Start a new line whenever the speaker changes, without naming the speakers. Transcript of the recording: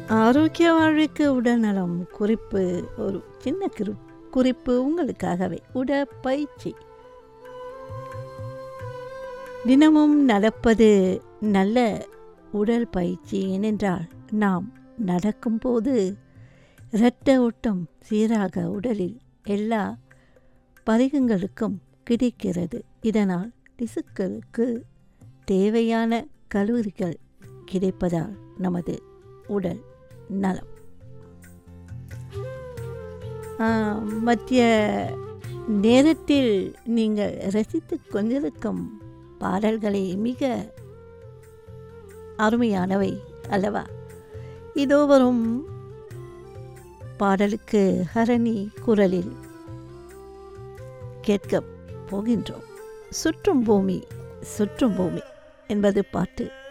ஆரோக்கிய வாழ்வுக்கு உடல்நலம் குறிப்பு ஒரு சின்ன கிரு குறிப்பு உங்களுக்காகவே உடற்பயிற்சி தினமும் நடப்பது நல்ல உடல் பயிற்சி ஏனென்றால் நாம் நடக்கும்போது இரத்த ஓட்டம் சீராக உடலில் எல்லா பரிகங்களுக்கும் கிடைக்கிறது இதனால் திசுக்களுக்கு தேவையான கலோரிகள் கிடைப்பதால் நமது உடல் நலம் ஆ, மத்திய நேரத்தில் நீங்கள் ரசித்து கொண்டிருக்கும் பாடல்களை மிக அருமையானவை அல்லவா இதோ வரும் பாடலுக்கு ஹரணி குரலில் கேட்கப் போகின்றோம் சுற்றும் பூமி சுற்றும் பூமி என்பது பாட்டு